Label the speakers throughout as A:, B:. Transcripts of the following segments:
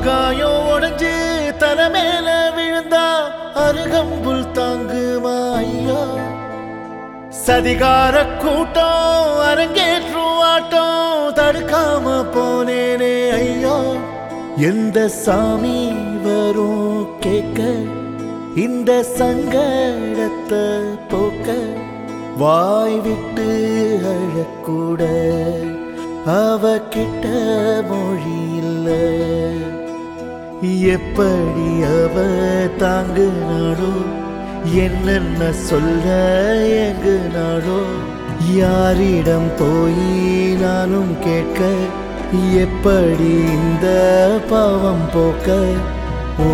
A: ஆகாயம் உடைஞ்சு தலை மேல விழுந்தா அருகம்புல் தாங்குமா ஐயா சதிகார கூட்டம் அரங்கேற்றும் ஆட்டம் தடுக்காம போனேனே ஐயா எந்த சாமி வரும் கேட்க இந்த சங்கடத்தை போக்க வாய் விட்டு அழக்கூட அவ கிட்ட மொழி இல்ல எப்படி அவ தாங்குனாடோ என்னென்ன சொல்ல எங்குனாடோ யாரிடம் போய் நானும் கேட்க எப்படி இந்த பாவம் போக்க ஓ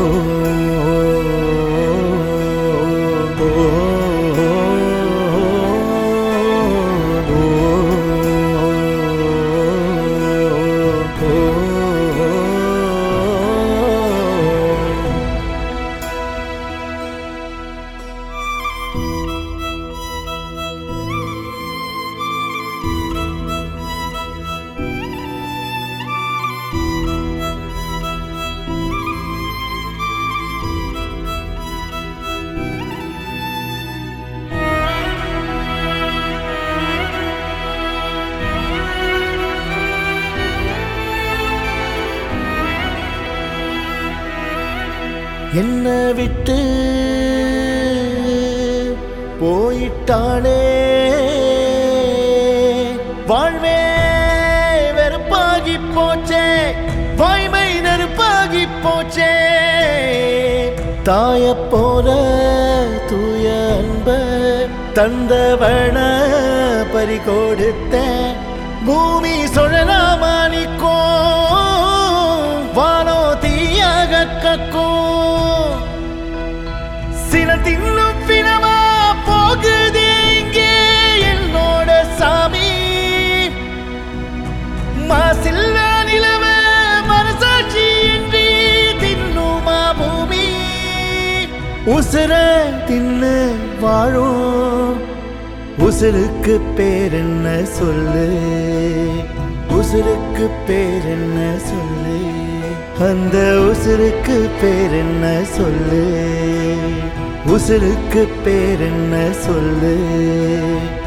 A: என்ன விட்டு போயிட்டாளே வாழ்வே வெறுப்பாகி போச்சே வாய்மை நெருப்பாகி போச்சே தாய போல தூய அன்ப தந்தவன பறி கொடுத்த பூமி சுழலாமணிக்கோ வானோ தீயாக கக்கும் சில தின்னும் பிணமா போகுது இங்கே என்னோட சாமி மாசில்ல நிலவ மனசாட்சி இன்றி தின்னுமா பூமி உசுர தின்னு வாழும் உசுருக்கு பேர் என்ன சொல்லு உசுருக்கு பேர் என்ன சொல்லு அந்த உசுருக்கு பேர் என்ன சொல்லு உசுருக்கு பேர் என்ன சொல்லு